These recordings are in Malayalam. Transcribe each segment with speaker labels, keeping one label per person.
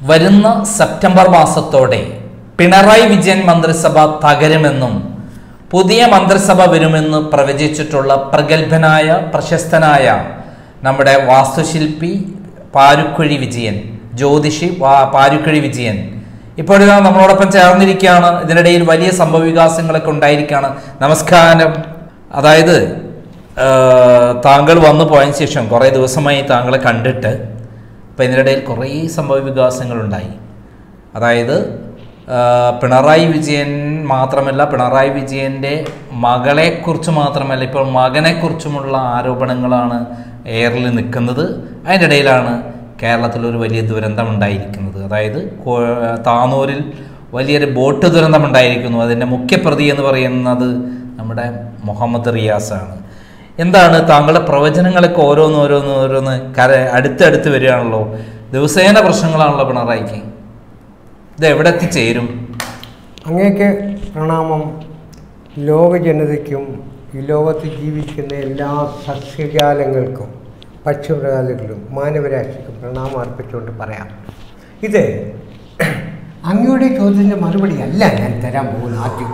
Speaker 1: വരുന്ന സെപ്റ്റംബർ മാസത്തോടെ പിണറായി വിജയൻ മന്ത്രിസഭ തകരുമെന്നും പുതിയ മന്ത്രിസഭ വരുമെന്ന് പ്രവചിച്ചിട്ടുള്ള പ്രഗത്ഭനായ പ്രശസ്തനായ നമ്മുടെ വാസ്തുശില്പി പാരുക്കുഴി വിജയൻ ജ്യോതിഷി വാ- പാരുക്കുഴി വിജയൻ ഇപ്പോഴിതാ നമ്മളോടൊപ്പം ചേർന്നിരിക്കുകയാണ് ഇതിനിടയിൽ വലിയ സംഭവ വികാസങ്ങളൊക്കെ ഉണ്ടായിരിക്കുകയാണ് നമസ്കാരം അതായത് ആ, താങ്കൾ വന്നു പോയതിന് ശേഷം കുറേ ദിവസമായി താങ്കളെ കണ്ടിട്ട് അപ്പം ഇതിനിടയിൽ കുറേ സംഭവ വികാസങ്ങളുണ്ടായി അതായത് ആ, പിണറായി വിജയൻ മാത്രമല്ല പിണറായി വിജയൻ്റെ മകളെക്കുറിച്ച് മാത്രമല്ല ഇപ്പോൾ മകനെക്കുറിച്ചുമുള്ള ആരോപണങ്ങളാണ് എയറിൽ നിൽക്കുന്നത് അതിൻ്റെ ഇടയിലാണ് കേരളത്തിലൊരു വലിയ ദുരന്തം ഉണ്ടായിരിക്കുന്നത് അതായത് കോ- താനൂരിൽ വലിയൊരു ബോട്ട് ദുരന്തം ഉണ്ടായിരിക്കുന്നു അതിൻ്റെ മുഖ്യപ്രതി എന്ന് പറയുന്നത് നമ്മുടെ മുഹമ്മദ് റിയാസാണ് എന്താണ് താങ്കളുടെ പ്രവചനങ്ങളൊക്കെ ഓരോന്ന് ഓരോന്ന് ഓരോന്ന് കര അടുത്തടുത്ത് വരികയാണല്ലോ ദിവസേന പ്രശ്നങ്ങളാണല്ലോ പിണറായിക്ക് ഇത് എവിടെ എത്തിച്ചേരും
Speaker 2: അങ്ങേക്ക് പ്രണാമം ലോക ജനതയ്ക്കും ഈ ലോകത്ത് ജീവിക്കുന്ന എല്ലാ സസ്യജാലങ്ങൾക്കും പക്ഷിമൃഗാദികളും മാനവരാശിക്കും പ്രണാമം അർപ്പിച്ചുകൊണ്ട് പറയാം ഇത് അങ്ങയുടെ ചോദ്യത്തിൻ്റെ മറുപടി അല്ല ഞാൻ തരാൻ പോകുന്ന ആദ്യം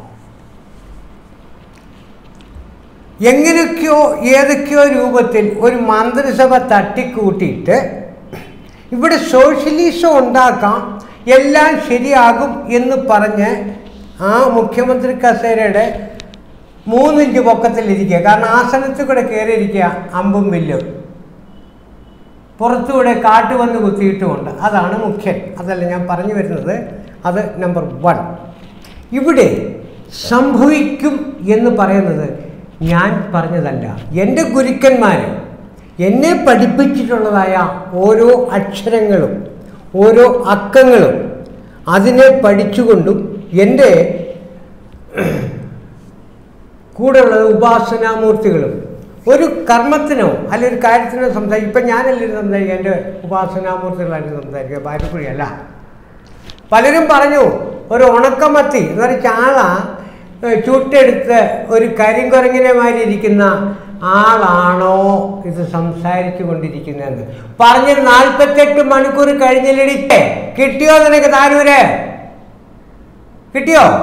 Speaker 2: എങ്ങനെയൊക്കെയോ ഏതൊക്കെയോ രൂപത്തിൽ ഒരു മന്ത്രിസഭ തട്ടിക്കൂട്ടിയിട്ട് ഇവിടെ സോഷ്യലിസം ഉണ്ടാക്കാം എല്ലാം ശരിയാകും എന്ന് പറഞ്ഞ് ആ മുഖ്യമന്ത്രി കസേരയുടെ മൂന്നിഞ്ച് പൊക്കത്തിലിരിക്കുക കാരണം ആസനത്തിൽ കൂടെ കയറിയിരിക്കുക അമ്പും വില്ലും പുറത്തുകൂടെ കാട്ട് വന്ന് കുത്തിയിട്ടുമുണ്ട് അതാണ് മുഖ്യൻ അതല്ല ഞാൻ പറഞ്ഞു വരുന്നത് അത് നമ്പർ വൺ ഇവിടെ സംഭവിക്കും എന്ന് പറയുന്നത് ഞാൻ പറഞ്ഞതല്ല എൻ്റെ ഗുരുക്കന്മാർ എന്നെ പഠിപ്പിച്ചിട്ടുള്ളതായ ഓരോ അക്ഷരങ്ങളും ഓരോ അക്കങ്ങളും അതിനെ പഠിച്ചുകൊണ്ടും എൻ്റെ കൂടെയുള്ളത് ഉപാസനാമൂർത്തികളും ഒരു കർമ്മത്തിനോ അല്ലെ ഒരു കാര്യത്തിനോ സംസാരിക്കും ഇപ്പം ഞാനല്ലേ ഇത് സംസാരിക്കുക എൻ്റെ ഉപാസനാമൂർത്തികളായിട്ട് സംസാരിക്കുക ഭാര്യക്കുഴിയല്ല പലരും പറഞ്ഞു ഒരു ഉണക്കമത്തി എന്ന് പറഞ്ഞ ചാള ഏഹ്, ചുട്ടെടുത്ത് ഒരു കരിങ്കുരങ്ങിനെ മാതിരി ഇരിക്കുന്ന ആളാണോ ഇത് സംസാരിച്ചു കൊണ്ടിരിക്കുന്നതെന്ന് പറഞ്ഞ് നാൽപ്പത്തെട്ട് മണിക്കൂർ കഴിഞ്ഞില്ലടിച്ചേ കിട്ടിയോ നിനക്ക് താനൂര് കിട്ടിയോ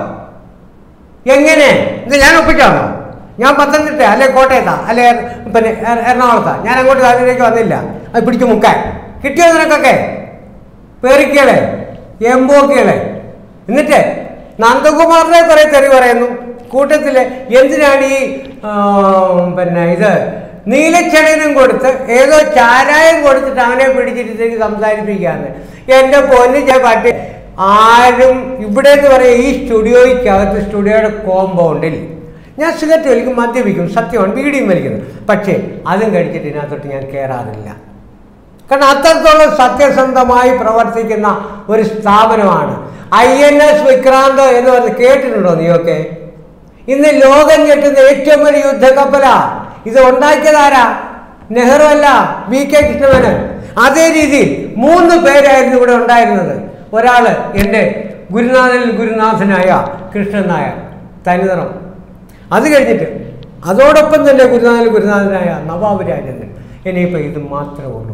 Speaker 2: എങ്ങനെ ഇത് ഞാൻ ഒപ്പിച്ചാണോ ഞാൻ പത്തനംതിട്ട അല്ലെ കോട്ടയത്താ അല്ലെ എറ- പിന്നെ എറ- എറണാകുളത്താ ഞാൻ അങ്ങോട്ട് താനൂരേക്ക് വന്നില്ല അത് പിടിച്ചു മുക്കാൻ കിട്ടിയോ നിനക്കൊക്കെ പേറിക്കേളെ എംബോക്കേളെ എന്നിട്ട് നന്ദകുമാറിനെ കുറെ തെറി പറയുന്നു കൂട്ടത്തില് എന്തിനാണ് ഈ ആ, പിന്നെ ഇത് നീലച്ചടനും കൊടുത്ത് ഏതോ ചാരായം കൊടുത്തിട്ട് അവനെ പിടിച്ചിട്ട് സംസാരിപ്പിക്കാന്ന് എൻ്റെ പൊന്നു ഞാൻ പട്ടി ആരും ഇവിടെ എന്ന് പറയാം ഈ സ്റ്റുഡിയോയ്ക്കകത്ത് സ്റ്റുഡിയോയുടെ കോമ്പൗണ്ടിൽ ഞാൻ സിഗരറ്റ് വലിക്കും മദ്യപിക്കും സത്യമാണ് ബീഡിയും വലിക്കുന്നു പക്ഷേ അതും കഴിച്ചിട്ട് ഇതിനകത്തോട്ട് ഞാൻ കയറാറില്ല കാരണം അത്രത്തോളം സത്യസന്ധമായി പ്രവർത്തിക്കുന്ന ഒരു സ്ഥാപനമാണ് ഐ എൻ എസ് വിക്രാന്ത് എന്ന് പറഞ്ഞ് കേട്ടിട്ടുണ്ടോ നീയൊക്കെ ഇന്ന് ലോകം ഞെട്ടുന്ന ഏറ്റവും വലിയ യുദ്ധക്കപ്പലാ ഇത് ഉണ്ടാക്കിയതാരാ നെഹ്റു അല്ല വി കെ കൃഷ്ണമേനൻ അതേ രീതിയിൽ മൂന്ന് പേരായിരുന്നു ഇവിടെ ഉണ്ടായിരുന്നത് ഒരാള് എൻ്റെ ഗുരുനാഥനിൽ ഗുരുനാഥനായ കൃഷ്ണൻ നായർ തനിനിറം അത് കഴിഞ്ഞിട്ട് അതോടൊപ്പം തന്നെ ഗുരുനാഥനിൽ ഗുരുനാഥനായ നവാബ് രാജേന്ദ്രൻ ഇനിയിപ്പോൾ ഇത് മാത്രമേ ഉള്ളൂ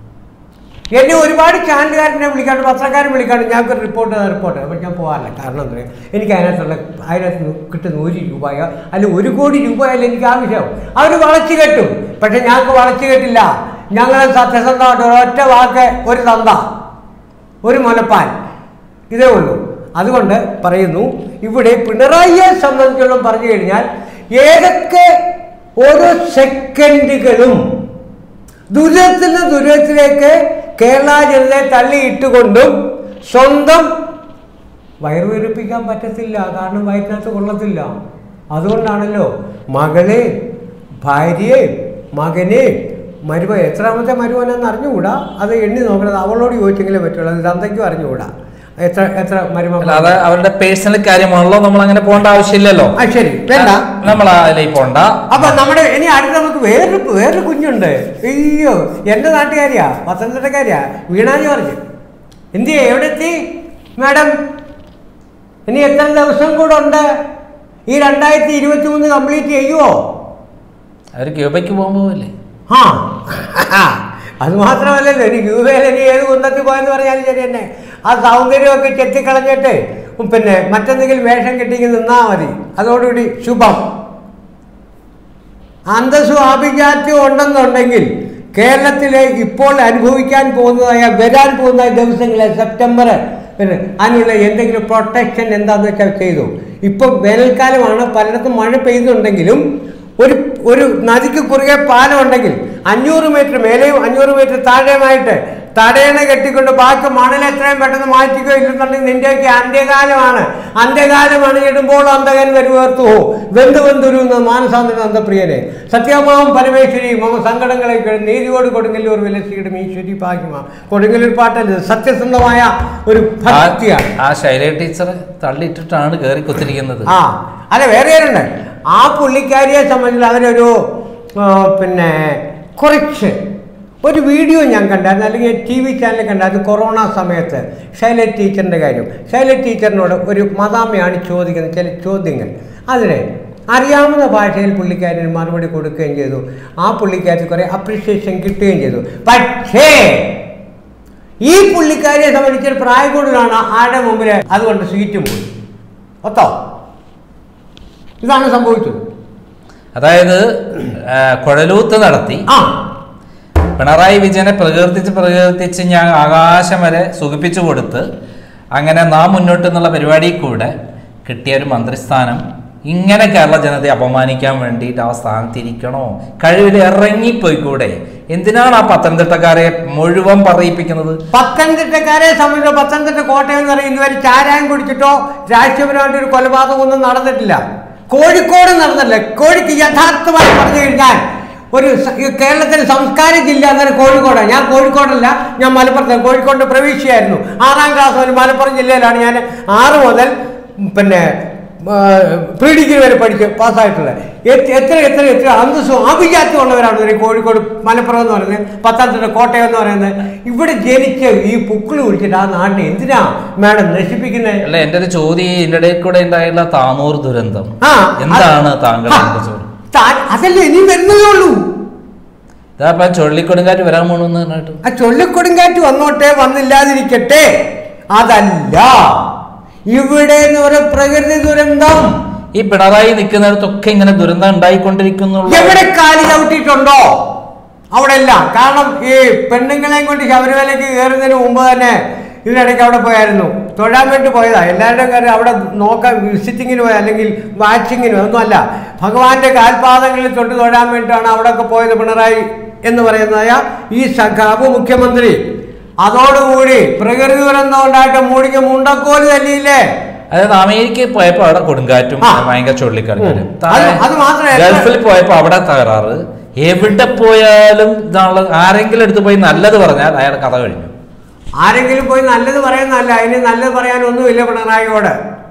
Speaker 2: എന്നെ ഒരുപാട് ചാനലുകാരനെ വിളിക്കാണ്ട് പത്രക്കാരൻ വിളിക്കാണ്ട് ഞങ്ങൾക്ക് റിപ്പോർട്ട് റിപ്പോർട്ട് അപ്പം ഞാൻ പോകാറില്ല കാരണം എന്താ പറയുക എനിക്ക് അതിനകത്തുള്ള അതിനകത്ത് നിന്ന് കിട്ടുന്ന ഒരു രൂപയോ അല്ലെങ്കിൽ ഒരു കോടി രൂപയല്ല എനിക്ക് ആവശ്യം അവർ വളച്ചു കെട്ടും പക്ഷെ ഞങ്ങൾക്ക് വളച്ചു കെട്ടില്ല ഞങ്ങൾ സത്യസന്ധമായിട്ട് ഒരൊറ്റ വാക്ക് ഒരു തന്ത ഒരു മുലപ്പാൽ ഇതേ ഉള്ളൂ അതുകൊണ്ട് പറയുന്നു ഇവിടെ പിണറായിയെ സംബന്ധിച്ചോളം പറഞ്ഞു കഴിഞ്ഞാൽ ഏതൊക്കെ ഓരോ സെക്കൻഡുകളും ദുരിതത്തിൽ നിന്ന് ദുരിതത്തിലേക്ക് കേരള ജനതയെ തള്ളിയിട്ടുകൊണ്ടും സ്വന്തം വയറ് വീർപ്പിക്കാൻ പറ്റത്തില്ല കാരണം വയറ്റിനകത്ത് കൊള്ളത്തില്ല അതുകൊണ്ടാണല്ലോ മകളെ ഭാര്യയെ മകനെ മരുമ എത്രാമത്തെ മരുമനെന്ന് അറിഞ്ഞുകൂടാ അത് എണ്ണി നോക്കണത് അവളോട് ചോദിച്ചെങ്കിലേ പറ്റുള്ളൂ അത് തന്തയ്ക്കും അറിഞ്ഞുകൂടാ എത്ര എത്ര മരുമ
Speaker 1: അല്ലാതെ അവരുടെ പേഴ്സണൽ കാര്യമാണല്ലോ നമ്മൾ അങ്ങനെ പോകേണ്ട ആവശ്യമില്ലല്ലോ
Speaker 2: ആ ശരി വേണ്ട
Speaker 1: നമ്മൾ അതിലേക്ക് പോണ്ട
Speaker 2: അപ്പൊ നമ്മുടെ ഇനി അടുത്ത നമുക്ക് വേറൊരു വേറൊരു കുഞ്ഞുണ്ട് അയ്യോ എൻ്റെ നാട്ടുകാരിയാ പത്തനംതിട്ടക്കാരിയാ വീണാ ജോർജ് എന്തിയെ എവിടെ എത്തി മാഡം ഇനി എത്ര ദിവസം കൂടെ ഉണ്ട് ഈ രണ്ടായിരത്തി ഇരുപത്തി മൂന്ന് കംപ്ലീറ്റ് ചെയ്യുമോ
Speaker 1: അവർ ക്യൂബയ്ക്ക് പോകുമ്പോൾ അല്ലേ
Speaker 2: ആ അത് മാത്രമല്ലല്ലോ എനിക്ക് യു എയിൽ ഇനി ഏത് കുന്തത്തിൽ പോയെന്ന് പറഞ്ഞാലും ശരി തന്നെ ആ സൗന്ദര്യമൊക്കെ ചെത്തിക്കളഞ്ഞിട്ട് പിന്നെ മറ്റെന്തെങ്കിലും വേഷം കെട്ടിക്ക് നിന്നാൽ മതി അതോടുകൂടി ശുഭം അന്തസ്സും ആഭിജാത്യവും ഉണ്ടെന്നുണ്ടെങ്കിൽ കേരളത്തിലെ ഇപ്പോൾ അനുഭവിക്കാൻ പോകുന്നതായ വരാൻ പോകുന്ന ദിവസങ്ങളെ സെപ്റ്റംബർ പിന്നെ അതിനുള്ള എന്തെങ്കിലും പ്രൊട്ടക്ഷൻ എന്താണെന്ന് വെച്ചാൽ ചെയ്തു ഇപ്പം വേനൽക്കാലമാണ് പലയിടത്തും മഴ പെയ്യുന്നുണ്ടെങ്കിലും ഒരു ഒരു നദിക്ക് കുറുകെ പാലം ഉണ്ടെങ്കിൽ അഞ്ഞൂറ് മീറ്റർ മേലെയും അഞ്ഞൂറ് മീറ്റർ താഴെയുമായിട്ട് തടയണ കെട്ടിക്കൊണ്ട് ബാക്കി മണൽ എത്രയും പെട്ടെന്ന് മാറ്റിക്കോ ഇല്ലെന്നുണ്ടെങ്കിൽ നിന്റെയൊക്കെ അന്ത്യകാലമാണ് അന്ത്യകാലമാണ് ഇടുമ്പോൾ അന്തകൻ വരുവേർത്തു ഹോ വെന്തു വെന്തുരു എന്ന് മാനസാന്തര അന്തപ്രിയനെ സത്യമാവും പരമേശ്വരി മമ സങ്കടങ്ങളെ കേൾ നീതിയോട് കൊടുങ്ങല്ലൂർ വിലസിയിടും ഈശ്വരി പാഹിമ കൊടുങ്ങല്ലൂർ പാട്ടല്ല സത്യസന്ധമായ ഒരു ഭക്തിയാണ്
Speaker 1: ആ ശൈല ടീച്ചർ തള്ളിയിട്ടിട്ടാണ് കയറി കുത്തിരിക്കുന്നത്
Speaker 2: ആ അല്ല വേറെ ആരുണ്ട് ആ പുള്ളിക്കാരിയെ സംബന്ധിച്ച് അവരൊരു ആ, പിന്നെ കുറച്ച് ഒരു വീഡിയോ ഞാൻ കണ്ടായിരുന്നു അല്ലെങ്കിൽ ടി വി ചാനൽ കണ്ടായിരുന്നു കൊറോണ സമയത്ത് ശൈല ടീച്ചറിൻ്റെ കാര്യം ശൈല ടീച്ചറിനോട് ഒരു മതാമയാണ് ചോദിക്കുന്നത് ചില ചോദ്യങ്ങൾ അതിന് അറിയാവുന്ന ഭാഷയിൽ പുള്ളിക്കാരന് മറുപടി കൊടുക്കുകയും ചെയ്തു ആ പുള്ളിക്കാർക്ക് കുറേ അപ്രിഷിയേഷൻ കിട്ടുകയും ചെയ്തു പക്ഷേ ഈ പുള്ളിക്കാരിയെ സംബന്ധിച്ചൊരു പ്രായം കൂടുതലാണ് ആരുടെ മുമ്പിൽ അതുകൊണ്ട് സീറ്റും പോയി ഒത്തോ ഇതാണ് സംഭവിച്ചത്
Speaker 1: അതായത് ആ, കുഴലൂത്ത് നടത്തി
Speaker 2: ആ
Speaker 1: പിണറായി വിജയനെ പ്രകീർത്തിച്ച് പ്രകീർത്തിച്ച് ഞാൻ ആകാശം വരെ സുഖിപ്പിച്ചു കൊടുത്ത് അങ്ങനെ നാം മുന്നോട്ട് എന്നുള്ള പരിപാടിയിൽ കൂടെ കിട്ടിയ ഒരു മന്ത്രിസ്ഥാനം ഇങ്ങനെ കേരള ജനതയെ അപമാനിക്കാൻ വേണ്ടിയിട്ട് ആ സ്ഥാനത്തിരിക്കണോ കഴിവിൽ ഇറങ്ങിപ്പോയിക്കൂടെ എന്തിനാണ് ആ പത്തനംതിട്ടക്കാരെ മുഴുവൻ പറയിപ്പിക്കുന്നത്
Speaker 2: പത്തനംതിട്ടക്കാരെ സംബന്ധിച്ചോ പത്തനംതിട്ട കോട്ടയം എന്ന് പറയുന്നത് ഇതുവരെ ചാരായം കുടിച്ചിട്ടോ രാഷ്ട്രീയപരമായിട്ട് ഒരു കൊലപാതകമൊന്നും നടന്നിട്ടില്ല കോഴിക്കോട് നടന്നില്ല കോഴിക്ക് യഥാർത്ഥമായി പറഞ്ഞു കഴിഞ്ഞാൽ ഒരു സ- ഈ കേരളത്തിലെ സംസ്കാര ജില്ല എന്നൊരു കോഴിക്കോടാണ് ഞാൻ കോഴിക്കോടല്ല ഞാൻ മലപ്പുറത്ത് കോഴിക്കോട് പ്രവിശ്യയായിരുന്നു ആറാം ക്ലാസ് മുതൽ മലപ്പുറം ജില്ലയിലാണ് ഞാൻ ആറ് മുതൽ പിന്നെ പ്രീ ഡിഗ്രി വരെ പഠിച്ച് പാസ്സായിട്ടുള്ളത് എത്ര എത്ര എത്ര എത്ര അന്തസ്സും അഭിജാത്യം ഉള്ളവരാണ് ഇവർ ഈ കോഴിക്കോട് മലപ്പുറം എന്ന് പറയുന്നത് പത്തനംതിട്ട കോട്ടയം എന്ന് പറയുന്നത് ഇവിടെ ജനിച്ച് ഈ പുക്കിൾ കുടിച്ചിട്ട് ആ നാടിനെ എന്തിനാ മാഡം നശിപ്പിക്കുന്നത്
Speaker 1: അല്ല എൻ്റെ ഒരു ചോദ്യം ഇതിൻ്റെ ഇടയിൽ കൂടെ ഉണ്ടായുള്ള താനൂർ ദുരന്തം
Speaker 2: ആ,
Speaker 1: എന്താണ്
Speaker 2: അത്-
Speaker 1: താങ്കൾ
Speaker 2: ആ,
Speaker 1: അതിന്റെ ചോദ്യം
Speaker 2: താൻ- അതല്ലേ ഇനി വരുന്നതേ ഉള്ളൂ
Speaker 1: ഇതാ ഇപ്പം ചുഴലിക്കൊടുങ്കാറ്റ് വരാൻ പോണെന്ന് പറഞ്ഞിട്ട്
Speaker 2: ആ ചൊല്ലിക്കൊടുങ്കാറ്റ് വന്നോട്ടെ വന്നില്ലാതിരിക്കട്ടെ അതല്ല ഇവിടെ എന്ന് പറയുന്ന പ്രകൃതി ദുരന്തം
Speaker 1: ഈ പിണറായി നിൽക്കുന്നിടത്തൊക്കെ ഇങ്ങനെ ദുരന്തം ഉണ്ടായിക്കൊണ്ടിരിക്കുന്നുള്ളൂ
Speaker 2: എവിടെ കാലി ചവിട്ടിയിട്ടുണ്ടോ അവിടെ ഇല്ല കാരണം ഈ പെണ്ണുങ്ങളെയും കൊണ്ട് ശബരിമലയ്ക്ക് കയറുന്നതിന് മുമ്പ് തന്നെ ഇതിനിടയ്ക്ക് അവിടെ പോയായിരുന്നു തൊഴാൻ വേണ്ടി പോയതാ എല്ലാവരുടെയും കാര്യം അവിടെ നോക്കാൻ വിസിറ്റിങ്ങിന് പോയ അല്ലെങ്കിൽ വാച്ചിങ്ങിന് ഒന്നുമല്ല ഭഗവാന്റെ കാൽപാദങ്ങളിൽ തൊട്ട് തൊഴാൻ വേണ്ടിയിട്ടാണ് അവിടെയൊക്കെ പോയത് പിണറായി എന്ന് പറയുന്നതായ ഈ സഖാബ് മുഖ്യമന്ത്രി അതോടുകൂടി പ്രകൃതി ദുരന്തം ഉണ്ടായിട്ട് മൂടിക്ക് മുണ്ടക്കോല് തല്ലിയില്ലേ
Speaker 1: അതായത് അമേരിക്കയിൽ പോയപ്പോ അവിടെ കൊടുങ്കാറ്റും
Speaker 2: ആ.
Speaker 1: ഭയങ്കര ചുഴലിക്കാറ്റും
Speaker 2: ഉം. അത് അത് മാത്രമല്ല-
Speaker 1: ഗൾഫിൽ പോയപ്പോ അവിടെ തകരാറ് എവിടെ പോയാലും ഇതാണുള്ള ആരെങ്കിലും എടുത്ത് പോയി നല്ലത് പറഞ്ഞാൽ അയാൾ കഥ കഴിഞ്ഞു
Speaker 2: ആരെങ്കിലും പോയി നല്ലത് പറയുന്നതല്ല അതിന് നല്ലത് പറയാനൊന്നുമില്ല പിണറായിയോട്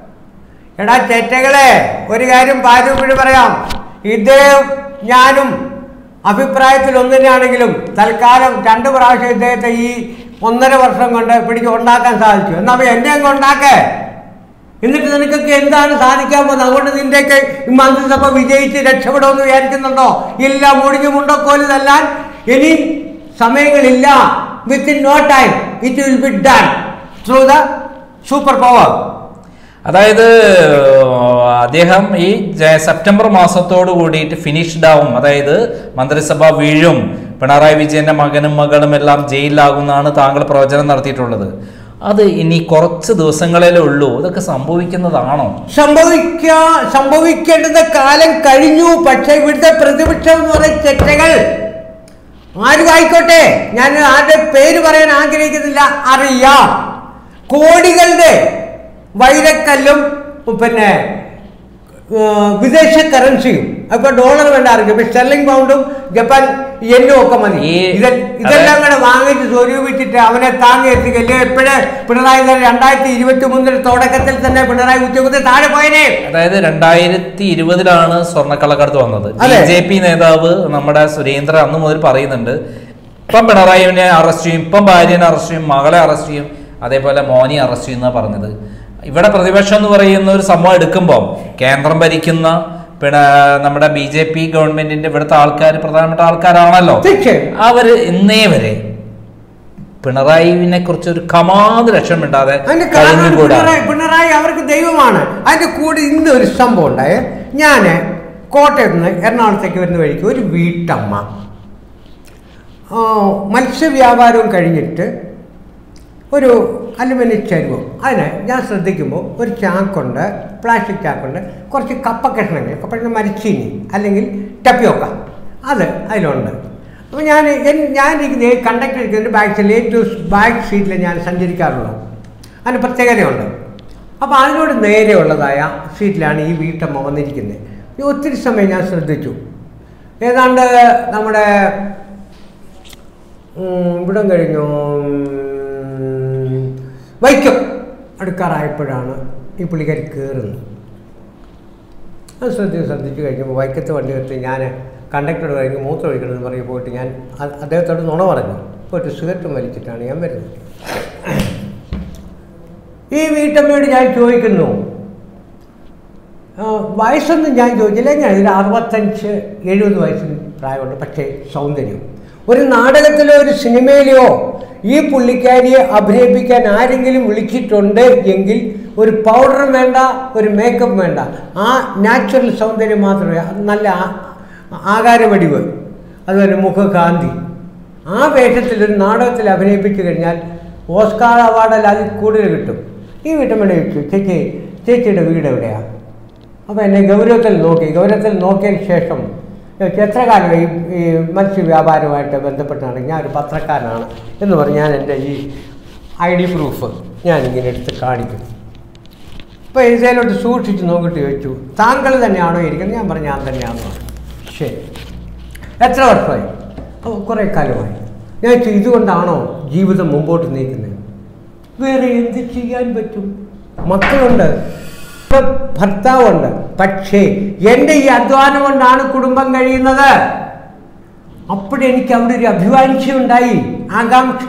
Speaker 2: എടാ ചെറ്റകളെ ഒരു കാര്യം പാരൂപ്പിഴ് പറയാം ഇദ്ദേഹം ഞാനും അഭിപ്രായത്തിൽ ഒന്നിനാണെങ്കിലും തൽക്കാലം രണ്ട് പ്രാവശ്യം ഇദ്ദേഹത്തെ ഈ ഒന്നര വർഷം കൊണ്ട് പിടിച്ച് ഉണ്ടാക്കാൻ സാധിച്ചു എന്നാ അപ്പൊ എന്നെ അങ്ങ് ഉണ്ടാക്കേ എന്നിട്ട് നിനക്കൊക്കെ എന്താണ് സാധിക്കാൻ പോകുന്നത് അതുകൊണ്ട് നിന്റെയൊക്കെ ഈ മന്ത്രിസഭ വിജയിച്ച് രക്ഷപ്പെടുമെന്ന് വിചാരിക്കുന്നുണ്ടോ ഇല്ല മുടിഞ്ഞു മുണ്ടക്കോല് തല്ലാൻ ഇനി സമയങ്ങളില്ല within no time it will be done through the super power
Speaker 1: അതായത് അദ്ദേഹം ഈ ജ- സെപ്റ്റംബർ മാസത്തോട് കൂടിയിട്ട് ഫിനിഷ്ഡ് ആവും അതായത് മന്ത്രിസഭ വീഴും പിണറായി വിജയന്റെ മകനും മകളും എല്ലാം ജയിലിലാകുമെന്നാണ് താങ്കൾ പ്രവചനം നടത്തിയിട്ടുള്ളത് അത് ഇനി കുറച്ച് ദിവസങ്ങളിലേ ഉള്ളൂ ഇതൊക്കെ സംഭവിക്കുന്നതാണോ
Speaker 2: സംഭവിക്കാ സംഭവിക്കേണ്ടുന്ന കാലം കഴിഞ്ഞു പക്ഷെ ഇവിടുത്തെ പ്രതിപക്ഷം എന്ന് പറയുന്ന ചെറ്റകൾ ആരും ആയിക്കോട്ടെ ഞാൻ ആരുടെ പേര് പറയാൻ ആഗ്രഹിക്കുന്നില്ല അറിയാം കോടികളുടെ വൈരക്കല്ലും പിന്നെ ആ, വിദേശ കറൻസിയും അപ്പൊ ഡോളർ വേണ്ട ആർക്കും ഇപ്പൊ സ്റ്റെർലിംഗ് പൗണ്ടും ജപ്പാൻ യെന്നും ഒക്കെ മതി
Speaker 1: ഈ-
Speaker 2: ഇത് ഇതെല്ലാം കൂടെ വാങ്ങിച്ച് സ്വരൂപിച്ചിട്ട് അവനെ താങ്ങി എത്തിക്കല്ലേ എപ്പോഴേ പിണറായി തന്നെ രണ്ടായിരത്തി ഇരുപത്തി മൂന്നിൽ തുടക്കത്തിൽ തന്നെ പിണറായി ഉച്ചകുത്തി താഴെ പോയനെ
Speaker 1: അതായത് രണ്ടായിരത്തി ഇരുപതിലാണ് സ്വർണ്ണക്കള്ളക്കടത്ത് വന്നത് ബി
Speaker 2: അതെ.
Speaker 1: ജെ പി നേതാവ് നമ്മുടെ സുരേന്ദ്രൻ അന്ന് മുതൽ പറയുന്നുണ്ട് ഇപ്പം പിണറായിനെ അറസ്റ്റ് ചെയ്യും ഇപ്പം ഭാര്യനെ അറസ്റ്റ് ചെയ്യും മകളെ അറസ്റ്റ് ചെയ്യും അതേപോലെ മോനെ അറസ്റ്റ് ചെയ്യുന്ന പറഞ്ഞത് ഇവിടെ പ്രതിപക്ഷം എന്ന് പറയുന്ന ഒരു സംഭവം എടുക്കുമ്പോൾ കേന്ദ്രം ഭരിക്കുന്ന പിന്നെ നമ്മുടെ ബി ജെ പി ഗവൺമെന്റിന്റെ ഇവിടുത്തെ ആൾക്കാർ പ്രധാനപ്പെട്ട ആൾക്കാരാണല്ലോ
Speaker 2: തീർച്ചയായും
Speaker 1: അവര് ഇന്നേ വരെ പിണറായിനെ കുറിച്ച് ഒരു കമാത് ലക്ഷം ഇണ്ടാതെ
Speaker 2: അതിന്റെ കാരണം
Speaker 1: കഴിഞ്ഞുകൂടാ
Speaker 2: പിണറായി പിണറായി അവർക്ക് ദൈവമാണ് അതിന്റെ കൂടെ ഇന്ന് ഒരു സംഭവം ഉണ്ടായേ ഞാൻ കോട്ടയത്ത് നിന്ന് എറണാകുളത്തേക്ക് വരുന്ന വഴിക്ക് ഒരു വീട്ടമ്മ ആ, മത്സ്യവ്യാപാരവും കഴിഞ്ഞിട്ട് ഒരു അലുമിനിയം ചരുവം അതിന് ഞാൻ ശ്രദ്ധിക്കുമ്പോൾ ഒരു ചാക്കുണ്ട് പ്ലാസ്റ്റിക് ചാക്കുണ്ട് കുറച്ച് കപ്പ കഷ്ണങ്ങൾ കപ്പ മരിച്ചീനി അല്ലെങ്കിൽ ടപ്പിയൊക്ക അത് അതിലുണ്ട് അപ്പോൾ ഞാൻ എൻ- ഞാൻ ഇരിക്കുന്ന കണ്ടക്ടർ ഇരിക്കുന്നതിൻ്റെ ബാക്ക് സീറ്റിൽ ഏറ്റവും ബാക്ക് സീറ്റിൽ ഞാൻ സഞ്ചരിക്കാറുള്ളൂ അതിന് പ്രത്യേകതയുണ്ട് അപ്പോൾ അതിനോട് നേരെയുള്ളതായ സീറ്റിലാണ് ഈ വീട്ടമ്മ വന്നിരിക്കുന്നത് ഈ ഒത്തിരി സമയം ഞാൻ ശ്രദ്ധിച്ചു ഏതാണ്ട് നമ്മുടെ ഉം, ഇവിടം കഴിഞ്ഞു ഉം, വൈക്കം അടുക്കാറായപ്പോഴാണ് ഈ പുള്ളിക്കാരി കയറുന്നത് അത് ശ്രദ്ധിച്ച് ശ്രദ്ധിച്ച് കഴിഞ്ഞപ്പോൾ വൈക്കത്ത് വണ്ടി എടുത്ത് ഞാൻ കണ്ടക്ടറോട് കഴിഞ്ഞ് മൂത്രം ഒഴിക്കണമെന്ന് പറഞ്ഞ് പോയിട്ട് ഞാൻ അ- അദ്ദേഹത്തോട് നുണ പറഞ്ഞു പോയിട്ട് സിഗരറ്റ് വലിച്ചിട്ടാണ് ഞാൻ വരുന്നത് ഈ വീട്ടമ്മയോട് ഞാൻ ചോദിക്കുന്നു ആ, വയസ്സൊന്നും ഞാൻ ചോദിച്ചില്ല ഞാൻ ഇതിൽ അറുപത്തഞ്ച് എഴുപത് വയസ്സിന് പ്രായമുണ്ട് പക്ഷേ സൗന്ദര്യം ഒരു നാടകത്തിലോ ഒരു സിനിമയിലെയോ ഈ പുള്ളിക്കാരിയെ അഭിനയിപ്പിക്കാൻ ആരെങ്കിലും വിളിച്ചിട്ടുണ്ട് എങ്കിൽ ഒരു പൗഡറും വേണ്ട ഒരു മേക്കപ്പ് വേണ്ട ആ നാച്ചുറൽ സൗന്ദര്യം മാത്രമേ അത് നല്ല ആ- ആകാരവടിവ് അതുപോലെ മുഖകാന്തി ആ വേഷത്തിൽ ഒരു നാടകത്തിൽ അഭിനയിപ്പിച്ചു കഴിഞ്ഞാൽ ഓസ്കാർ അവാർഡല്ല അതിൽ കൂടുതൽ കിട്ടും ഈ വീട്ടമ്മയുടെ ചോദിച്ചു ചേച്ചി ചേച്ചിയുടെ വീട് എവിടെയാണ് അപ്പോൾ എന്നെ ഗൗരവത്തിൽ നോക്കി ഗൗരവത്തിൽ നോക്കിയതിന് ശേഷം ചോദിച്ചു, എത്ര കാലം ഈ ഈ മത്സ്യവ്യാപാരവുമായിട്ട് ബന്ധപ്പെട്ടാണ് ഞാൻ ഒരു പത്രക്കാരനാണ് എന്ന് പറഞ്ഞ് ഞാൻ എൻ്റെ ഈ ഐ ഡി പ്രൂഫ് ഞാനിങ്ങനെ എടുത്ത് കാണിക്കും അപ്പോൾ ഇതിലോട്ട് സൂക്ഷിച്ച് നോക്കിയിട്ട് ചോദിച്ചു താങ്കൾ തന്നെയാണോ ഇരിക്കുന്നത് ഞാൻ പറഞ്ഞു ഞാൻ തന്നെയാണെന്ന് പറഞ്ഞു ശരി എത്ര വർഷമായി ഓ കുറേ കാലമായി ഞാൻ ചോദിച്ചു ഇതുകൊണ്ടാണോ ജീവിതം മുമ്പോട്ട് നീക്കുന്നത് വേറെ എന്ത് ചെയ്യാൻ പറ്റും മക്കളുണ്ട് ഇപ്പൊ ഭർത്താവുണ്ട് പക്ഷേ എൻ്റെ ഈ അധ്വാനം കൊണ്ടാണ് കുടുംബം കഴിയുന്നത് അപ്പോഴെനിക്ക് അവിടെ ഒരു അഭിവാഞ്ച ഉണ്ടായി ആകാംക്ഷ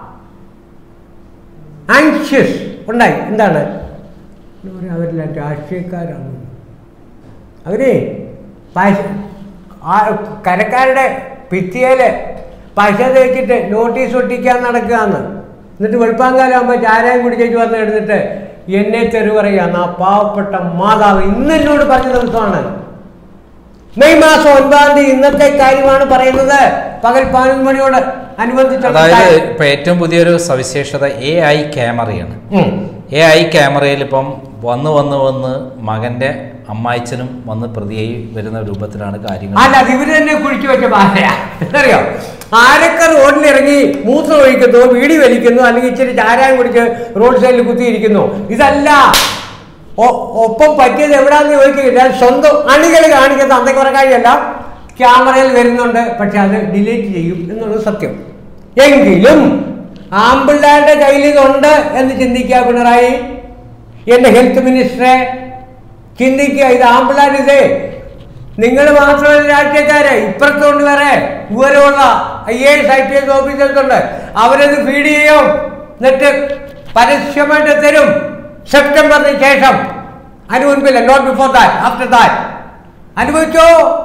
Speaker 2: ആങ്ഷ്യസ് ഉണ്ടായി എന്താണ് എന്ന് പറയാ, അവരെല്ലാം രാഷ്ട്രീയക്കാരാണ് അവരെ പൈസ ആ കരക്കാരുടെ ഭിത്തിയേല് പൈസ തേച്ചിട്ട് നോട്ടീസ് ഒട്ടിക്കാൻ നടക്കുകയെന്ന് എന്നിട്ട് വെളുപ്പാങ്കാലാകുമ്പോൾ ചാരായം കുടിച്ചേച്ച് വന്ന് എടുത്തിട്ട് എന്നെ തെരു പറയാന്ന് ആ പാവപ്പെട്ട മാതാവ് ഇന്ന് എന്നോട് പറഞ്ഞ ദിവസമാണ് മെയ് മാസം ഒൻപതാം തീയതി ഇന്നത്തെ കാര്യമാണ് പറയുന്നത് പകൽ പതിനൊന്ന് മണിയോട് അനുബന്ധിച്ചുള്ള
Speaker 1: അതായത്
Speaker 2: കാര്യം.
Speaker 1: ഇപ്പൊ ഏറ്റവും പുതിയൊരു സവിശേഷത എ ഐ ക്യാമറയാണ്
Speaker 2: ഉം.
Speaker 1: എ ഐ ക്യാമറയിൽ ഇപ്പം വന്ന് വന്ന് വന്ന് മകന്റെ അമ്മായിച്ചനും വന്ന് പ്രതിയായി വരുന്ന രൂപത്തിലാണ് കാര്യങ്ങൾ
Speaker 2: അല്ല അത് ഇവര് തന്നെ കുഴിച്ചു വെച്ച പാലയാ അറിയോ ആരൊക്കെ റോഡിലിറങ്ങി മൂത്രം ഒഴിക്കുന്നു വീടി വലിക്കുന്നു അല്ലെങ്കിൽ ഇച്ചിരി ചാരായം കുടിച്ച് റോഡ് സൈഡിൽ കുത്തിയിരിക്കുന്നു ഇതല്ല ഒ- ഒപ്പം പറ്റിയത് എവിടാന്ന് ചോദിക്കില്ല സ്വന്തം അണികൾ കാണിക്കുന്ന അന്തക്കുറക്കാരിയല്ല ക്യാമറയിൽ വരുന്നുണ്ട് പക്ഷെ അത് ഡിലീറ്റ് ചെയ്യും എന്നുള്ളത് സത്യം എങ്കിലും ആമ്പിള്ളാരുടെ കയ്യിൽ ഇതുണ്ട് എന്ന് ചിന്തിക്കുക പിണറായി എൻ്റെ ഹെൽത്ത് മിനിസ്റ്ററെ ചിന്തിക്കുക ഇത് ആമ്പിള്ളാരിതേ നിങ്ങൾ മാത്രമല്ല രാഷ്ട്രീയക്കാരെ ഇപ്പുറത്തുകൊണ്ട് വേറെ വിവരമുള്ള I A S I P S officers ഉണ്ട് അവരത് ഫീഡ് ചെയ്യും എന്നിട്ട് പരസ്യമായിട്ട് തരും സെപ്റ്റംബറിന് ശേഷം അതിന് മുൻപില്ല not before that after that അനുഭവിച്ചോ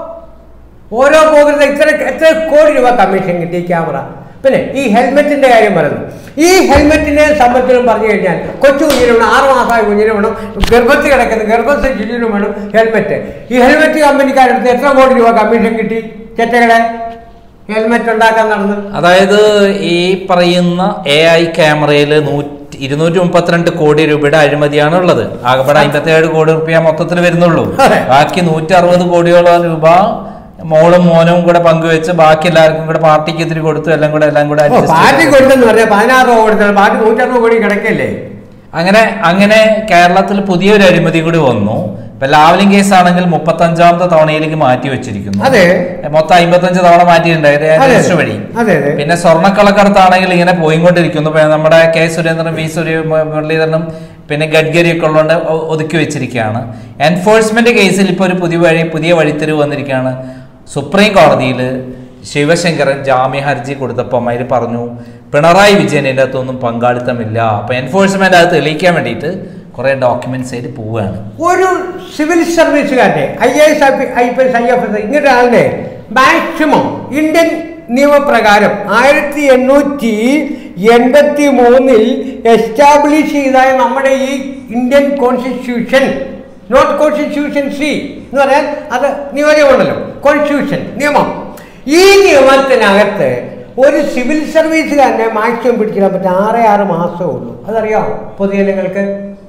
Speaker 2: ഓരോ പോകുന്നത് ഇത്ര എത്ര കോടി രൂപ കമ്മീഷൻ കിട്ടി ഈ ക്യാമറ പിന്നെ ഈ ഹെൽമെറ്റിന്റെ കാര്യം പറയുന്നു ഈ ഹെൽമെറ്റിനെ സംബന്ധിച്ചും പറഞ്ഞു കഴിഞ്ഞാൽ കൊച്ചു കുഞ്ഞിന് വേണം ആറ് മാസമായ കുഞ്ഞിന് വേണം ഗർഭത്തിൽ കിടക്കുന്ന ഗർഭസ്ഥ ശിശുവിന് വേണം ഹെൽമെറ്റ് ഈ ഹെൽമെറ്റ് കമ്പനിക്കാരെടുത്ത് എത്ര കോടി രൂപ കമ്മീഷൻ കിട്ടി ചെറ്റകളെ ഹെൽമെറ്റ് ഉണ്ടാക്കാൻ നടന്ന്
Speaker 1: അതായത് ഈ പറയുന്ന എ ഐ ക്യാമറയിൽ നൂറ്റി ഇരുന്നൂറ്റി മുപ്പത്തിരണ്ട് കോടി രൂപയുടെ അഴിമതിയാണ് ഉള്ളത് ആകെപ്പാടെ അമ്പത്തി ഏഴ് കോടി റുപ്യ മൊത്തത്തിൽ വരുന്നുള്ളൂ
Speaker 2: അതെ.
Speaker 1: ബാക്കി നൂറ്റി അറുപത് കോടിയോളം രൂപ മോളും മോനും കൂടെ പങ്കുവെച്ച് ബാക്കി എല്ലാവർക്കും കൂടെ പാർട്ടിക്ക് ഇത്തിരി കൊടുത്തു എല്ലാം കൂടെ എല്ലാം കൂടെ
Speaker 2: ഓ,
Speaker 1: adjust
Speaker 2: പാർട്ടി
Speaker 1: ചെയ്ത്
Speaker 2: കൊടുത്തെന്ന് പറഞ്ഞാൽ പതിനാറ് രൂപ കൊടുത്താൽ പാർട്ടി നൂറ്ററുപത് കോടി കിടക്കല്ലേ
Speaker 1: അങ്ങനെ അങ്ങനെ കേരളത്തിൽ പുതിയൊരു അഴിമതി കൂടി വന്നു ഇപ്പൊ ലാവലിംഗ് കേസ് ആണെങ്കിൽ മുപ്പത്തി അഞ്ചാമത്തെ തവണയിലേക്ക് മാറ്റി വെച്ചിരിക്കുന്നു
Speaker 2: അതെ
Speaker 1: മൊത്തം അമ്പത്തഞ്ച് തവണ മാറ്റിയിട്ടുണ്ടായിരുന്നു
Speaker 2: അതെ
Speaker 1: രജിസ്റ്റർ വഴി
Speaker 2: അതെ അതെ
Speaker 1: പിന്നെ സ്വർണ്ണക്കളക്കടത്താണെങ്കിൽ ഇങ്ങനെ പോയിക്കൊണ്ടിരിക്കുന്നു പിന്നെ നമ്മുടെ കെ സുരേന്ദ്രൻ വി സൂര്യ മുരളീധരനും പിന്നെ ഗഡ്കരി ഒക്കെ ഉള്ളതുകൊണ്ട് ഒ- ഒതുക്കി വെച്ചിരിക്കുകയാണ് എൻഫോഴ്സ്മെന്റ് കേസിൽ ഇപ്പോൾ ഒരു പുതിയ വഴി പുതിയ വഴിത്തിരിവ് വന്നിരിക്കുകയാണ് സുപ്രീം കോടതിയിൽ ശിവശങ്കരൻ ജാമ്യ ഹർജി കൊടുത്തപ്പോൾ അതിൽ പറഞ്ഞു പിണറായി വിജയൻ ഇതിൻ്റെ അകത്തൊന്നും പങ്കാളിത്തമില്ല അപ്പൊ എൻഫോഴ്സ്മെന്റ് അത് തെളിയിക്കാൻ വേണ്ടിയിട്ട് കുറേ ഡോക്യുമെന്റ്സ് ആയിട്ട് പോവുകയാണ്
Speaker 2: ഒരു സിവിൽ സർവീസുകാരനെ I A S I P S I F S ഇങ്ങനത്തെ ആളിനെ മാക്സിമം ഇന്ത്യൻ നിയമപ്രകാരം ആയിരത്തി എണ്ണൂറ്റി എൺപത്തി മൂന്നിൽ എസ്റ്റാബ്ലിഷ് ചെയ്തായ നമ്മുടെ ഈ Indian constitution not constitution C എന്ന് പറയാൻ അത് നിയമമുണ്ടല്ലോ കോൺസ്റ്റിറ്റ്യൂഷൻ നിയമം ഈ നിയമത്തിനകത്ത് ഒരു സിവിൽ സർവീസുകാരനെ മാക്സിമം പിടിച്ചിടാൻ പറ്റും ആറേ ആറ് മാസമേ ഉള്ളൂ അതറിയാമോ പൊതുജനങ്ങൾക്ക്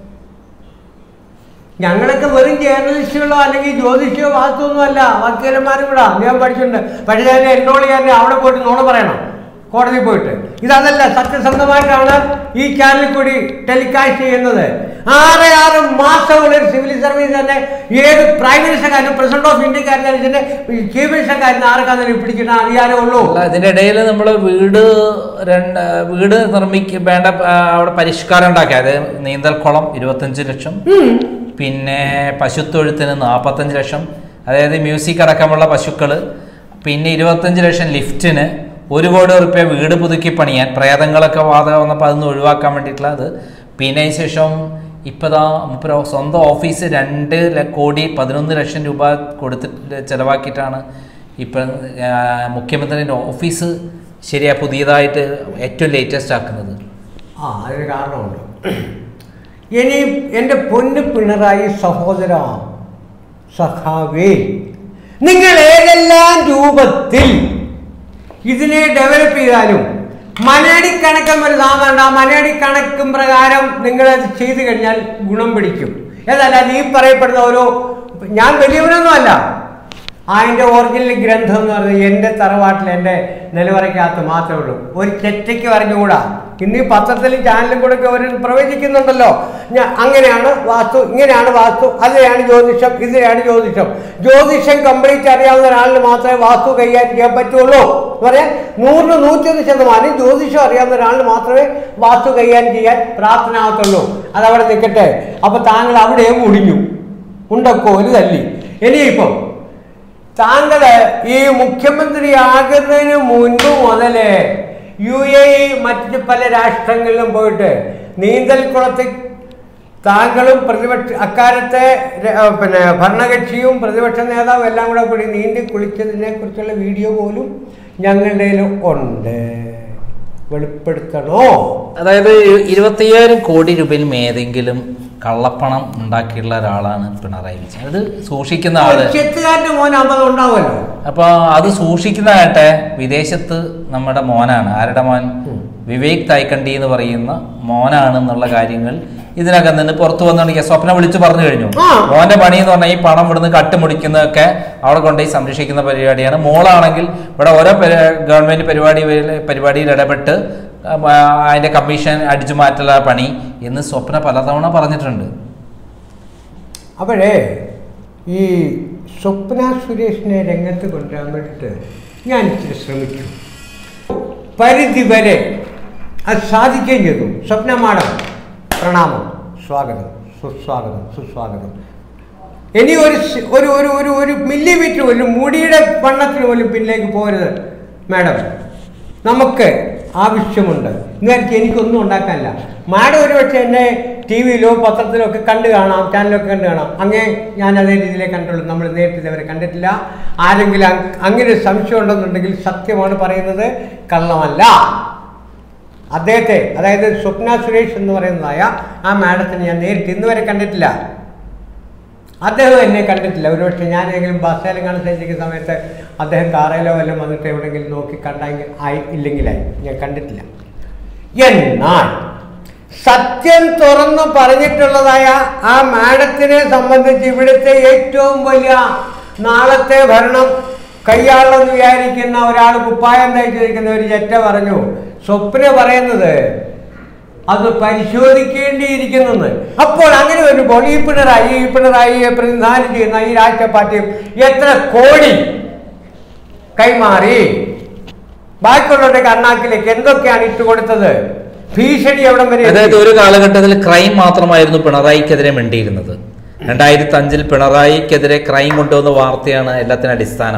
Speaker 2: ഞങ്ങളൊക്കെ വെറും ജേർണലിസ്റ്റുകളോ അല്ലെങ്കിൽ ജ്യോതിഷയോ വാസ്തുവൊന്നും അല്ല വക്കീലന്മാരും കൂടാ ഞാൻ പഠിച്ചിട്ടുണ്ട് പക്ഷേ ഞാൻ എന്നോട് ഞാൻ അവിടെ പോയിട്ട് നോണ പറയണം കോടതി പോയിട്ട് ഇതല്ല സത്യസന്ധമായിട്ടാണ് ഈ ചാനലിൽ കൂടി ടെലികാസ്റ്റ് ചെയ്യുന്നത് ആറ് ആറ് മാസമുള്ള ഒരു സിവിൽ സർവീസ് തന്നെ ഏത് പ്രൈം മിനിസ്റ്റർക്കാരനും പ്രസിഡന്റ് ഓഫ് ഇന്ത്യക്കാരനും ഇതിന്റെ ചീഫ് മിനിസ്റ്റർക്കാരനും ആർക്കാരും പിടിക്കുന്ന അധികാരമേ ഉള്ളൂ
Speaker 1: അല്ല ഇതിന്റെ ഇടയിൽ നമ്മൾ വീട് രണ്ട് വീട് നിർമ്മിക്ക വേണ്ട ആ, അവിടെ പരിഷ്കാരം ഉണ്ടാക്കി അതായത് നീന്തൽക്കുളം ഇരുപത്തഞ്ച് ലക്ഷം പിന്നെ പശുത്തൊഴുത്തിന് നാൽപ്പത്തഞ്ച് ലക്ഷം അതായത് മ്യൂസിക് അടക്കമുള്ള പശുക്കൾ പിന്നെ ഇരുപത്തഞ്ച് ലക്ഷം ലിഫ്റ്റിന് ഒരു കോടി റുപ്യ വീട് പുതുക്കി പണിയാൻ പ്രേതങ്ങളൊക്കെ വാത വന്നപ്പോൾ അതൊന്ന് ഒഴിവാക്കാൻ വേണ്ടിയിട്ടുള്ള അത് പിന്നെ അതിന് ശേഷം ഇപ്പതാ മുപ്പര സ്വന്തം ഓഫീസ് രണ്ട് ല- കോടി പതിനൊന്ന് ലക്ഷം രൂപ കൊടുത്തിട്ട് ചിലവാക്കിയിട്ടാണ് ഇപ്പം ആ, മുഖ്യമന്ത്രിൻ്റെ ഓഫീസ് ശരിയാ പുതിയതായിട്ട് ഏറ്റവും ലേറ്റസ്റ്റ് ആക്കുന്നത്
Speaker 2: ആ അതിന് കാരണമുണ്ട് ഇനി എൻ്റെ പൊന്നു പിണറായി സഹോദര സഖാവേ നിങ്ങൾ ഏതെല്ലാം രൂപത്തിൽ ഇതിനെ ഡെവലപ്പ് ചെയ്താലും മനയടി കണക്കം ഒരു സാധാരണ ആ മനയടി കണക്കും പ്രകാരം നിങ്ങൾ അത് ചെയ്തു കഴിഞ്ഞാൽ ഗുണം പിടിക്കും ഏതല്ല ഈ പറയപ്പെടുന്ന ഓരോ ഞാൻ വലിയവനൊന്നും അല്ല അതിൻ്റെ ഒറിജിനൽ ഗ്രന്ഥം എന്ന് പറയുന്നത് എൻ്റെ തറവാട്ടിൽ എൻ്റെ നിലവറയ്ക്കകത്ത് മാത്രമേ ഉള്ളൂ ഒരു ചെറ്റയ്ക്ക് പറഞ്ഞുകൂടാ ഇന്ന് ഈ പത്രത്തിലും ചാനലിലും കൂടെ ഒക്കെ അവർ പ്രവചിക്കുന്നുണ്ടല്ലോ ഞാൻ അങ്ങനെയാണ് വാസ്തു ഇങ്ങനെയാണ് വാസ്തു അതിനെയാണ് ജ്യോതിഷം ഇതിനെയാണ് ജ്യോതിഷം ജ്യോതിഷം കംപ്ലീറ്റ് അറിയാവുന്ന ഒരാളിന് മാത്രമേ വാസ്തു കൈകാര്യം ചെയ്യാൻ പറ്റുള്ളൂ എന്ന് പറയാൻ നൂറിന് നൂറ്റിയൊന്ന് ശതമാനം ജ്യോതിഷം അറിയാവുന്ന ഒരാളിന് മാത്രമേ വാസ്തു കൈകാര്യം ചെയ്യാൻ പ്രാപ്തനാകത്തുള്ളൂ അതവിടെ നിൽക്കട്ടെ അപ്പൊ താങ്കൾ അവിടെയും മുടിഞ്ഞു ഉണ്ടക്കോല് തല്ലി ഇനിയിപ്പം താങ്കള് ഈ മുഖ്യമന്ത്രി ആകുന്നതിന് മുൻപ് മുതലേ യു എ ഇ മറ്റ് പല രാഷ്ട്രങ്ങളിലും പോയിട്ട് നീന്തൽക്കുളത്തിൽ താങ്കളും പ്രതിപക്ഷ അക്കാലത്തെ ര- ആ, പിന്നെ ഭരണകക്ഷിയും പ്രതിപക്ഷ നേതാവും എല്ലാം കൂടെ കൂടി നീന്തി കുളിച്ചതിനെ കുറിച്ചുള്ള വീഡിയോ പോലും ഞങ്ങളുടെ കയ്യിൽ ഉണ്ട് വെളിപ്പെടുത്തണോ
Speaker 1: അതായത് ഇരുപത്തയ്യായിരം കോടി രൂപയിലും ഏതെങ്കിലും കള്ളപ്പണം ഉണ്ടാക്കിയുള്ള ഒരാളാണ് പിണറായി വിജയൻ അത് സൂക്ഷിക്കുന്ന ആള്
Speaker 2: ചെത്തുകാരൻ്റെ മോൻ അമ്പത് ഉണ്ടാവുമല്ലോ
Speaker 1: അപ്പൊ അത് സൂക്ഷിക്കുന്നതാട്ടെ വിദേശത്ത് നമ്മുടെ മോനാണ് ആരുടെ മോൻ വിവേക് തായ്ക്കണ്ടി എന്ന് പറയുന്ന മോനാണെന്നുള്ള കാര്യങ്ങൾ ഇതിനകം നിന്ന് പുറത്തു വന്നിട്ടുണ്ടെങ്കിൽ സ്വപ്നം വിളിച്ചു പറഞ്ഞു കഴിഞ്ഞു
Speaker 2: ആ.
Speaker 1: മോന്റെ പണി എന്ന് പറഞ്ഞാൽ ഈ പണം ഇവിടുന്ന് കട്ടുമുടിക്കുന്നതൊക്കെ അവിടെ കൊണ്ടുപോയി സംരക്ഷിക്കുന്ന പരിപാടിയാണ് മോളാണെങ്കിൽ ഇവിടെ ഓരോ പരി- ഗവൺമെന്റ് പരിപാടി പരിപാടിയിൽ ഇടപെട്ട് ആ, അതിന്റെ കമ്മീഷൻ അടിച്ചു മാറ്റുള്ള പണി എന്ന് സ്വപ്ന പലതവണ പറഞ്ഞിട്ടുണ്ട്
Speaker 2: അപ്പോഴേ ഈ സ്വപ്ന സുരേഷിനെ രംഗത്ത് കൊണ്ടുവരാൻ വേണ്ടിയിട്ട് ഞാൻ ഇച്ചിരി ശ്രമിച്ചു പരിധി വരെ അത് സാധിക്കുകയും ചെയ്തു സ്വപ്ന മാഡം പ്രണാമം സ്വാഗതം സുസ്വാഗതം സുസ്വാഗതം ഇനി ഒരു സി- ഒരു ഒരു ഒരു ഒരു മില്ലിമീറ്റർ പോലും മുടിയുടെ വണ്ണത്തിന് പോലും പിന്നിലേക്ക് പോരുത് മാഡം നമുക്ക് ആവശ്യമുണ്ട് നേരത്തെ എനിക്കൊന്നും ഉണ്ടാക്കാനില്ല മാഡം ഒരുപക്ഷെ എന്നെ ടി വിയിലോ പത്രത്തിലോ ഒക്കെ കണ്ടു കാണാം ചാനലൊക്കെ കണ്ടു കാണാം അങ്ങേ ഞാൻ അതേ രീതിയിലേ കണ്ടുള്ളൂ നമ്മൾ നേരിട്ട് ഇതുവരെ കണ്ടിട്ടില്ല ആരെങ്കിലും അങ്- അങ്ങനെ ഒരു സംശയം ഉണ്ടെന്നുണ്ടെങ്കിൽ സത്യമാണ് പറയുന്നത് കള്ളമല്ല അദ്ദേഹത്തെ അതായത് സ്വപ്ന സുരേഷ് എന്ന് പറയുന്നതായ ആ മാഡത്തിനെ ഞാൻ നേരിട്ട് ഇന്ന് വരെ കണ്ടിട്ടില്ല അദ്ദേഹം എന്നെ കണ്ടിട്ടില്ല ഒരുപക്ഷെ ഞാൻ ഏതെങ്കിലും ബസ്സിലും കാണാൻ സഞ്ചരിക്കുന്ന സമയത്ത് അദ്ദേഹം കാറയിലോ വല്ലതും വന്നിട്ട് എവിടെയെങ്കിലും നോക്കി കണ്ടെങ്കിൽ ആയി ഇല്ലെങ്കിലായി ഞാൻ കണ്ടിട്ടില്ല എന്നാൽ സത്യം തുറന്നു പറഞ്ഞിട്ടുള്ളതായ ആ മാഡത്തിനെ സംബന്ധിച്ച് ഇവിടുത്തെ ഏറ്റവും വലിയ നാളത്തെ ഭരണം കൈയാളെന്ന് വിചാരിക്കുന്ന ഒരാൾ കുപ്പായം തയ്ച്ചിരിക്കുന്ന ഒരു ചെറ്റ പറഞ്ഞു സ്വപ്ന പറയുന്നത് അത് പരിശോധിക്കേണ്ടിയിരിക്കുന്നെന്ന് അപ്പോൾ അങ്ങനെ വരുമ്പോൾ ഈ പിണറായി ഈ പിണറായിയെ പ്രതിനിധാനം ചെയ്യുന്ന ഈ രാഷ്ട്രീയ പാർട്ടിയും എത്ര കോടി കൈമാറി ബാക്കിയുള്ളവരുടെ കണ്ണാക്കിലേക്ക് എന്തൊക്കെയാണ് ഇട്ടുകൊടുത്തത് ഭീഷണി എവിടം വരെ എത്തി?
Speaker 1: അതായത് ഒരു കാലഘട്ടത്തിൽ ക്രൈം മാത്രമായിരുന്നു പിണറായിക്കെതിരെ മിണ്ടിയിരുന്നത് രണ്ടായിരത്തി അഞ്ചിൽ പിണറായിക്കെതിരെ ക്രൈം കൊണ്ടുവന്ന വാർത്തയാണ് എല്ലാത്തിനും അടിസ്ഥാനം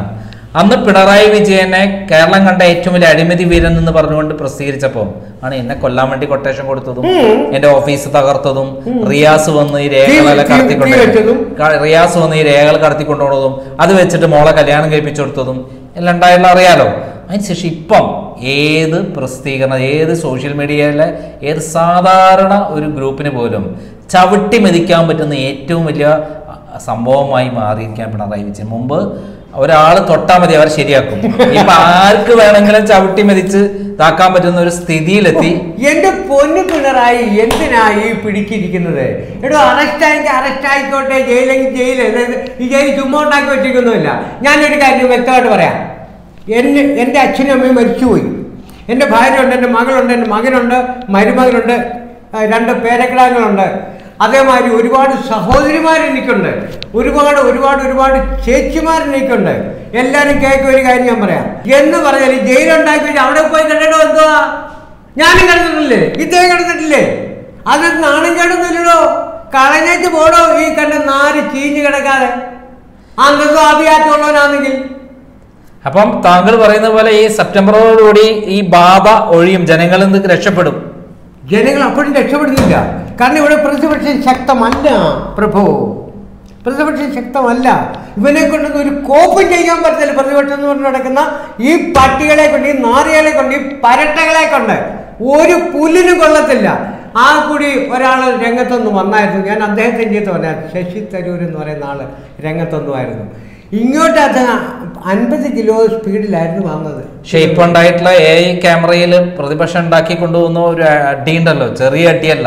Speaker 1: അന്ന് പിണറായി വിജയനെ കേരളം കണ്ട ഏറ്റവും വലിയ അഴിമതി വീരൻ എന്ന് പറഞ്ഞുകൊണ്ട് പ്രസിദ്ധീകരിച്ചപ്പോൾ ആണ് എന്നെ കൊല്ലാൻ വേണ്ടി കൊട്ടേഷൻ കൊടുത്തതും
Speaker 2: ഉം.
Speaker 1: എന്റെ ഓഫീസ് തകർത്തതും റിയാസ് വന്ന് ഈ രേഖകളെല്ലാം
Speaker 2: തീ- തീ-
Speaker 1: കടത്തിക്കൊണ്ട്
Speaker 2: തീ വെച്ചതും.
Speaker 1: ക- റിയാസ് വന്ന് ഈ രേഖകൾ കടത്തിക്കൊണ്ടുപോകുന്നതും അത് വെച്ചിട്ട് മോളെ കല്യാണം കഴിപ്പിച്ചു കൊടുത്തതും എല്ലാം ഉണ്ടായുള്ള അറിയാലോ അതിനുശേഷം ഇപ്പം ഏത് പ്രസിദ്ധീകരണം ഏത് സോഷ്യൽ മീഡിയയിലെ ഏത് സാധാരണ ഒരു ഗ്രൂപ്പിന് പോലും ചവിട്ടി മെതിക്കാൻ പറ്റുന്ന ഏറ്റവും വലിയ അഹ്, സംഭവമായി മാറിയിരിക്കാൻ പിണറായി വിജയൻ മുമ്പ് ഒരാൾ തൊട്ടാൽ മതി അവർ ശരിയാക്കും ഇപ്പൊ ആർക്ക് വേണമെങ്കിലും ചവിട്ടി മെതിച്ച് ഇതാക്കാൻ പറ്റുന്ന ഒരു സ്ഥിതിയിലെത്തി
Speaker 2: എന്റെ പൊന്നു പിണറായി എന്തിനാ ഈ പിടിച്ചിരിക്കുന്നത് എടോ അറസ്റ്റ് ആയെങ്കിൽ അറസ്റ്റ് ആയിക്കോട്ടെ ജയിലെങ്കിൽ ജയില് അതായത് ഈ ജയിൽ ചുമ്മാ ഉണ്ടാക്കി വെച്ചിരിക്കുന്നുമില്ല ഞാനൊരു കാര്യം വ്യക്തമായിട്ട് പറയാം എന്നെ എൻ്റെ അച്ഛനും അമ്മയും മരിച്ചുപോയി എൻ്റെ ഭാര്യയുണ്ട് എൻ്റെ മകളുണ്ട് എൻ്റെ മകനുണ്ട് മരുമകനുണ്ട് ആ, രണ്ട് പേരക്കിടാങ്ങളുണ്ട് അതേമാതിരി ഒരുപാട് സഹോദരിമാർ എനിക്കുണ്ട് ഒരുപാട് ഒരുപാട് ഒരുപാട് ചേച്ചിമാർ എനിക്കുണ്ട് എല്ലാവരും കേൾക്കും ഒരു കാര്യം ഞാൻ പറയാം എന്ന് പറഞ്ഞാൽ ഈ ജയിലുണ്ടാക്കി വെച്ച് അവിടെ പോയി കണ്ടിട്ടോ എന്തുവാ ഞാനും കിടന്നിട്ടില്ലേ ഇദ്ദേഹം കിടന്നിട്ടില്ലേ അത് നാണം കേടുന്നില്ലടോ കളഞ്ഞേച്ച് പോടോ ഈ കണ്ട നാല് ചീഞ്ഞ് കിടക്കാതെ അന്തസ്സും അഭിയാറ്റുള്ളവനാണെങ്കിൽ
Speaker 1: അപ്പം താങ്കൾ പറയുന്ന പോലെ ഈ സെപ്റ്റംബറോടുകൂടി ഈ ബാധ ഒഴിയും ജനങ്ങളിൽ നിന്ന് രക്ഷപ്പെടും
Speaker 2: ജനങ്ങൾ അപ്പോഴും രക്ഷപ്പെടുന്നില്ല കാരണം ഇവിടെ പ്രതിപക്ഷം ശക്തമല്ല പ്രഭു പ്രതിപക്ഷം ശക്തമല്ല ഇവനെ കൊണ്ടൊന്നും ഒരു കോപ്പും ചെയ്യാൻ പറ്റില്ല പ്രതിപക്ഷം എന്ന് പറഞ്ഞ് നടക്കുന്ന ഈ പട്ടികളെ കൊണ്ട് ഈ നാറികളെ കൊണ്ട് ഈ പരട്ടകളെ കൊണ്ട് ഒരു പുല്ലിനും കൊള്ളത്തില്ല ആ കൂടി ഒരാൾ രംഗത്തൊന്ന് വന്നായിരുന്നു ഞാൻ അദ്ദേഹത്തെ ചെയ്ത് പറഞ്ഞായിരുന്നു ശശി തരൂർ എന്ന് പറയുന്ന ആള് രംഗത്തൊന്നുമായിരുന്നു ഇങ്ങോട്ട് അത് അൻപത് കിലോ സ്പീഡിലായിരുന്നു വന്നത്
Speaker 1: പക്ഷെ ഇപ്പൊ ഉണ്ടായിട്ടുള്ള എ ഐ ക്യാമറയിൽ പ്രതിപക്ഷം ഉണ്ടാക്കി കൊണ്ടുപോകുന്ന ഒരു അടി ഉണ്ടല്ലോ ചെറിയ അടിയല്ല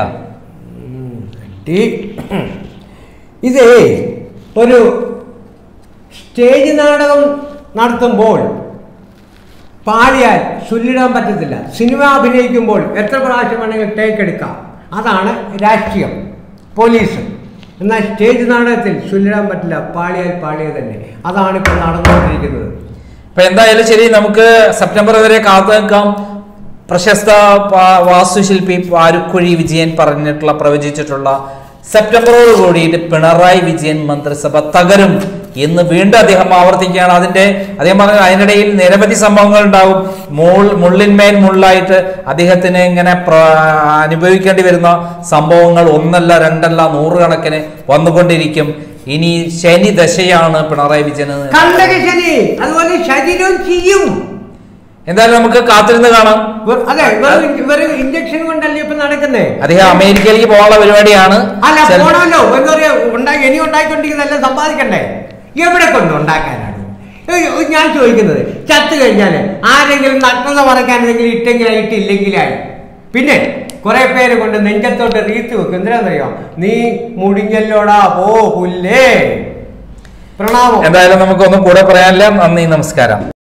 Speaker 2: ഈ ഇത് ഒരു സ്റ്റേജ് നാടകം നടത്തുമ്പോൾ പാടിയാൽ ചൊല്ലിടാൻ പറ്റത്തില്ല സിനിമ അഭിനയിക്കുമ്പോൾ എത്ര പ്രാവശ്യം വേണമെങ്കിൽ ടേക്ക് എടുക്കാം അതാണ് രാഷ്ട്രീയം പോലീസ് എന്നാൽ സ്റ്റേജ് നാടകത്തിൽ ചൊല്ലിടാൻ പറ്റില്ല പാടിയാൽ പാടിയ തന്നെ അതാണ് ഇപ്പോൾ നടന്നുകൊണ്ടിരിക്കുന്നത്
Speaker 1: ഇപ്പൊ എന്തായാലും ശരി നമുക്ക് സെപ്റ്റംബർ വരെ കാത്തു നിൽക്കാം പ്രശസ്ത വാ- വാസ്തുശില്പി പാരുക്കുഴി വിജയൻ പറഞ്ഞിട്ടുള്ള പ്രവചിച്ചിട്ടുള്ള സെപ്റ്റംബറോട് കൂടിയിട്ട് പിണറായി വിജയൻ മന്ത്രിസഭ തകരും എന്ന് വീണ്ടും അദ്ദേഹം ആവർത്തിക്കുകയാണ് അതിന്റെ അദ്ദേഹം പറഞ്ഞ അതിനിടയിൽ നിരവധി സംഭവങ്ങൾ ഉണ്ടാവും മുൾ മുള്ളിന്മേൽ മുള്ളായിട്ട് അദ്ദേഹത്തിന് ഇങ്ങനെ പ്ര- അനുഭവിക്കേണ്ടി വരുന്ന സംഭവങ്ങൾ ഒന്നല്ല രണ്ടല്ല നൂറുകണക്കിന് വന്നുകൊണ്ടിരിക്കും ഇനി ശനി ദശയാണ് പിണറായി വിജയന്
Speaker 2: കണ്ടക ശനി അതുപോലെ ശരീരവും ചെയ്യും
Speaker 1: എന്തായാലും നമുക്ക് കാത്തിരുന്ന് കാണാം
Speaker 2: വെറു- അതെ വെറും വെറും ഇഞ്ചക്ഷൻ കൊണ്ടല്ലേ ഇപ്പൊ നടക്കുന്നേ
Speaker 1: അദ്ദേഹം അമേരിക്കയിലേക്ക് പോകാനുള്ള പരിപാടിയാണ്
Speaker 2: അല്ല
Speaker 1: ചെല-
Speaker 2: പോണമല്ലോ എന്താ പറയാ ഉണ്ടാക്കി ഇനി ഉണ്ടാക്കിക്കൊണ്ടിരിക്കുന്നതല്ല സമ്പാദിക്കണ്ടേ എവിടെ കൊണ്ട് ഉണ്ടാക്കാനാണ് ഏയ് ഞാൻ ചോദിക്കുന്നത് ചത്തു കഴിഞ്ഞാൽ ആരെങ്കിലും നഗ്നത മറക്കാൻ എന്തെങ്കിലും ഇട്ടെങ്കിലും ഇട്ടില്ലെങ്കിലായി പിന്നെ കുറെ പേര് കൊണ്ട് നെഞ്ചത്തോട്ട് റീത്ത് വെക്കും എന്തിനാന്നറിയോ നീ മുടിഞ്ഞല്ലോടാ പോ പുല്ലേ പ്രണാമം
Speaker 1: എന്തായാലും നമുക്കൊന്നും കൂടെ പറയാനില്ല നന്ദി നമസ്കാരം